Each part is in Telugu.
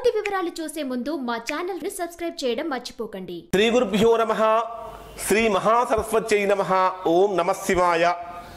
పూర్తి వివరాలు చూసే ముందు మా ఛానల్ ని సబ్స్క్రైబ్ చేయడం మర్చిపోకండి శ్రీ గురుభ్యో నమ శ్రీ మహాసరస్వత్యై నమ ఓం నమ శివాయ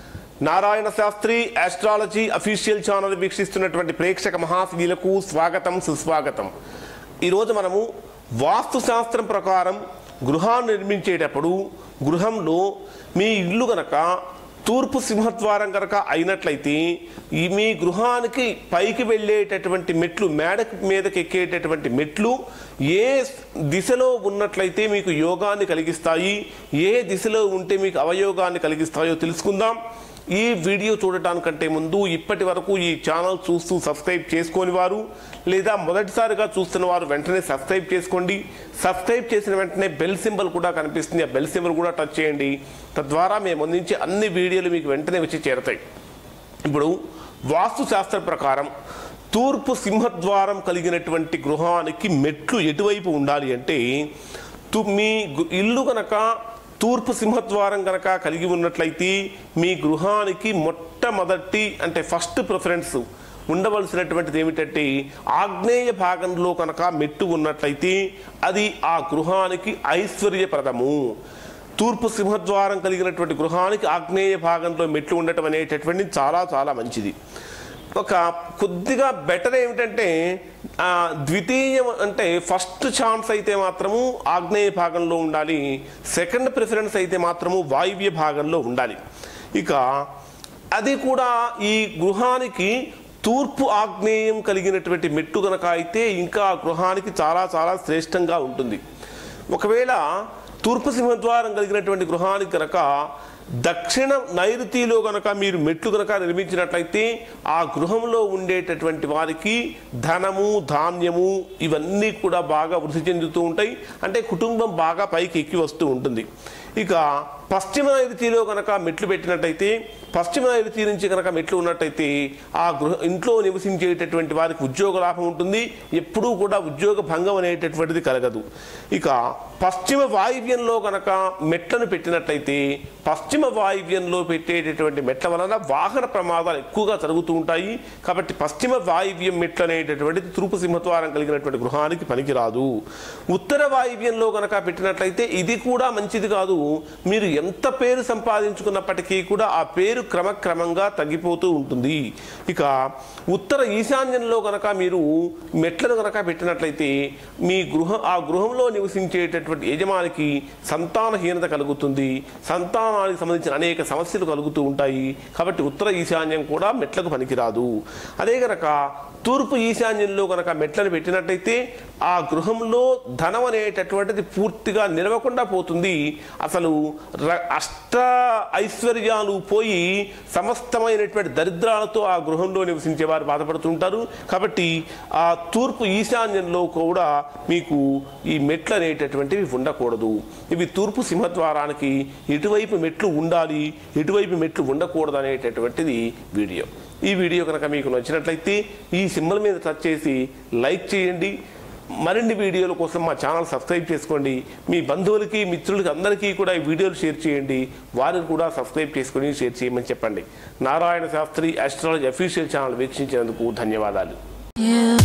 Narayana Shastri astrology official channel వీక్షిస్తున్నటువంటి ప్రేక్షక మహాశీలకు స్వాగతం సుస్వాగతం ఈరోజు మనము వాస్తు శాస్త్రం ప్రకారం గృహాన్ని నిర్మించేటప్పుడు గృహంలో మీ ఇల్లు గనక తూర్పు సింహద్వారం కనుక అయినట్లయితే ఈ మీ గృహానికి పైకి వెళ్ళేటటువంటి మెట్లు మేడ మీదకి ఎక్కేటటువంటి మెట్లు ఏ దిశలో ఉన్నట్లయితే మీకు యోగాన్ని కలిగిస్తాయి ఏ దిశలో ఉంటే మీకు అవయోగాన్ని కలిగిస్తాయో తెలుసుకుందాం ఈ వీడియో చూడటానికంటే ముందు ఇప్పటి వరకు ఈ ఛానల్ చూస్తూ సబ్స్క్రైబ్ చేసుకోని వారు లేదా మొదటిసారిగా చూస్తున్న వారు వెంటనే సబ్స్క్రైబ్ చేసుకోండి సబ్స్క్రైబ్ చేసిన వెంటనే బెల్ సింబల్ కూడా కనిపిస్తుంది ఆ బెల్ సింబల్ కూడా టచ్ చేయండి తద్వారా మేము అందించే అన్ని వీడియోలు మీకు వెంటనే వచ్చి చేరతాయి ఇప్పుడు వాస్తు శాస్త్ర ప్రకారం తూర్పు సింహద్వారం కలిగినటువంటి గృహానికి మెట్లు ఎటువైపు ఉండాలి అంటే తు- మీ గు- ఇల్లు కనుక తూర్పు సింహద్వారం కనుక కలిగి ఉన్నట్లయితే మీ గృహానికి మొట్టమొదటి అంటే ఫస్ట్ ప్రిఫరెన్స్ ఉండవలసినటువంటిది ఏమిటంటే ఆగ్నేయ భాగంలో కనుక మెట్టు ఉన్నట్లయితే అది ఆ గృహానికి ఐశ్వర్యప్రదము తూర్పు సింహద్వారం కలిగినటువంటి గృహానికి ఆగ్నేయ భాగంలో మెట్లు ఉండటం అనేటటువంటి చాలా చాలా మంచిది ఒక కొద్దిగా బెటర్ ఏమిటంటే ఆ, ద్వితీయం అంటే ఫస్ట్ ఛాన్స్ అయితే మాత్రము ఆగ్నేయ భాగంలో ఉండాలి సెకండ్ ప్రిఫరెన్స్ అయితే మాత్రము వాయువ్య భాగంలో ఉండాలి ఇక అది కూడా ఈ గృహానికి తూర్పు ఆగ్నేయం కలిగినటువంటి మెట్టు గనక అయితే ఇంకా ఆ గృహానికి చాలా చాలా శ్రేష్టంగా ఉంటుంది ఒకవేళ తూర్పు సింహద్వారం కలిగినటువంటి గృహానికి గనక దక్షిణ నైరుతిలో గనక మీరు మెట్లు గనక నిర్మించినట్లయితే ఆ గృహంలో ఉండేటటువంటి వారికి ధనము ధాన్యము ఇవన్నీ కూడా బాగా వృద్ధి చెందుతూ ఉంటాయి అంటే కుటుంబం బాగా పైకి ఎక్కి వస్తూ ఉంటుంది ఇక పశ్చిమ నైరుతిలో కనుక మెట్లు పెట్టినట్టయితే పశ్చిమ నైరుతి నుంచి కనుక మెట్లు ఉన్నట్టయితే ఆ గృహ ఇంట్లో నివసించేటటువంటి వారికి ఉద్యోగ లాభం ఉంటుంది ఎప్పుడూ కూడా ఉద్యోగ భంగం అనేటటువంటిది కలగదు ఇక పశ్చిమ వాయువ్యంలో కనుక మెట్లను పెట్టినట్లయితే పశ్చిమ వాయువ్యంలో పెట్టేటటువంటి మెట్ల వలన వాహన ప్రమాదాలు ఎక్కువగా జరుగుతూ ఉంటాయి కాబట్టి పశ్చిమ వాయువ్యం మెట్లు అనేటటువంటిది తూర్పు సింహద్వారం కలిగినటువంటి గృహానికి పనికిరాదు ఉత్తర వాయువ్యంలో కనుక పెట్టినట్లయితే ఇది కూడా మంచిది కాదు మీరు ఎంత పేరు సంపాదించుకున్నప్పటికీ కూడా ఆ పేరు క్రమక్రమంగా తగ్గిపోతూ ఉంటుంది ఇక ఉత్తర ఈశాన్యంలో కనుక మీరు మెట్లను కనుక పెట్టినట్లయితే మీ గృహ ఆ గృహంలో నివసించేటటువంటి యజమానికి సంతానహీనత కలుగుతుంది సంతానానికి సంబంధించిన అనేక సమస్యలు కలుగుతూ ఉంటాయి కాబట్టి ఉత్తర ఈశాన్యం కూడా మెట్లకు పనికిరాదు అదే కనుక తూర్పు ఈశాన్యంలో కనుక మెట్లను పెట్టినట్టయితే ఆ గృహంలో ధనం అనేటటువంటిది పూర్తిగా నిలవకుండా పోతుంది అసలు ర- అష్ట ఐశ్వర్యాలు పోయి సమస్తమైనటువంటి దరిద్రాలతో ఆ గృహంలో నివసించే వారు బాధపడుతుంటారు కాబట్టి ఆ తూర్పు ఈశాన్యంలో కూడా మీకు ఈ మెట్లు అనేటటువంటివి ఉండకూడదు ఇవి తూర్పు సింహద్వారానికి ఎటువైపు మెట్లు ఉండాలి ఎటువైపు మెట్లు ఉండకూడదు అనేటటువంటిది వీడియో ఈ వీడియో కనుక మీకు నచ్చినట్లయితే ఈ సింబల్ మీద టచ్ చేసి లైక్ చేయండి మరిన్ని వీడియోల కోసం మా ఛానల్ సబ్స్క్రైబ్ చేసుకోండి మీ బంధువులకి మిత్రులకి అందరికీ కూడా ఈ వీడియోలు షేర్ చేయండి వారిని కూడా సబ్స్క్రైబ్ చేసుకొని షేర్ చేయమని చెప్పండి Narayana Shastri astrology official channel వీక్షించినందుకు ధన్యవాదాలు You